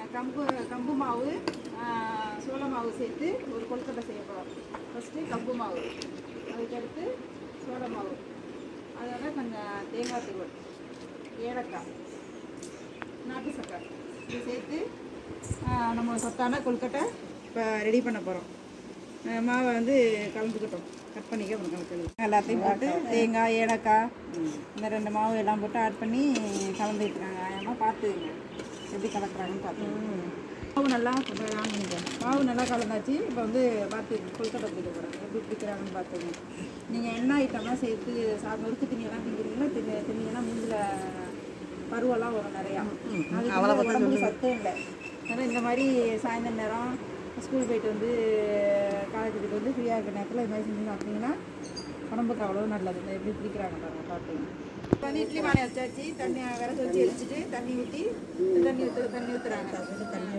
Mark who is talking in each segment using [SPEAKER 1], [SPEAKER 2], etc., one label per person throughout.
[SPEAKER 1] கம்பு கம்பு மாவு ஆ, சோள மாவு சேர்த்து ஒரு கொழுக்கட்டை செய்ய போகிறோம் ஃபஸ்ட்டு கம்பு மாவு அதுக்கடுத்து சோள மாவு அதோட கொஞ்சம் தேங்காய் துருவல் ஏலக்காய் நாட்டு சக்கரை இது சேர்த்து ஆ, நம்ம சத்தான கொழுக்கட்டை இப்போ ரெடி பண்ண போகிறோம் மாவை வந்து கலந்துக்கிட்டோம் கட் பண்ணிக்க அப்புறம் கலந்து எல்லாத்தையும் போட்டு தேங்காய் ஏலக்காய் இந்த ரெண்டு மாவு எல்லாம் போட்டு ஆட் பண்ணி கலந்துட்டு இருக்காங்க ஏன்னா பார்த்துங்க எப்படி கலக்குறாங்கன்னு பார்த்துங்க மாவு நல்லா வாங்கிங்க மாவு நல்லா கலந்தாச்சு இப்போ வந்து பார்த்து கொழுக்கட்டை பிடிக்க போகிறாங்க எப்படி பிடிக்கிறாங்கன்னு பார்த்துங்க நீங்கள் என்ன ஐட்டம்லாம் சேர்த்து சா நொறுக்கு திணியெல்லாம் திங்கிறீங்களோ திணி திணியெல்லாம் மூஞ்சில் பருவெல்லாம் வரும் நிறையா அது உடம்புக்கு சத்தம் இல்லை அதனால் இந்த மாதிரி சாயந்தரம் நேரம் ஸ்கூல் போயிட்டு வந்து காலேஜ் போயிட்டு வந்து ஃப்ரீயாக இருக்கிற நேரத்தில் இது மாதிரி செஞ்சு சாப்பிட்டீங்கன்னா உடம்புக்கு அவ்வளோ நல்லது இந்த எப்படி பிடிக்கிறாங்க பாருங்க பார்த்தீங்க இப்போ வந்து இட்லி பானை வச்சாச்சு தண்ணி விறகு வச்சு எரிச்சிட்டு தண்ணி ஊற்றி தண்ணி ஊற்று தண்ணி ஊற்றுறாங்க தண்ணி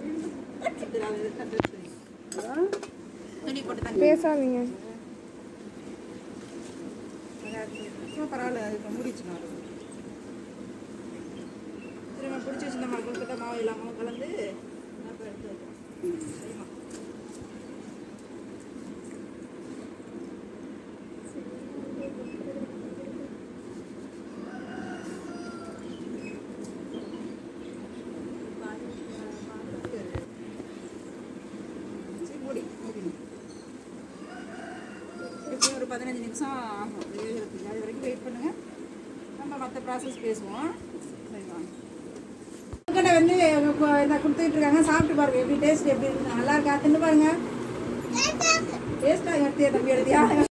[SPEAKER 1] துணி போட்டு தண்ணி
[SPEAKER 2] பேசாதீங்க
[SPEAKER 1] சும்மா பரவாயில்ல இப்போ முடிச்சுனா திரும்ப பிடிச்சி வச்சு நம்ம கொடுத்துட்ட மாவு இல்லாமல் கலந்து அப்போ எடுத்து வைக்கிறோம் சரிம்மா சரி, மூடி மூடிடுங்க. எப்படியும் ஒரு பதினஞ்சு நிமிஷம் ஆகும் வேகிறதுக்கு அது வரைக்கும் வெயிட் பண்ணுங்க நம்ம மற்ற ப்ராசஸ் பேசுவோம் சரி வாங்க கொழுக்கட்டை வந்து கு- இதை கொடுத்துட்டு இருக்காங்க சாப்பிட்டு பாருங்க எப்படி டேஸ்ட் எப்படி இருக்கு நல்லா இருக்கா தின்னு பாருங்க டேஸ்ட்டாக எடுத்து தம்பி எடுத்தியா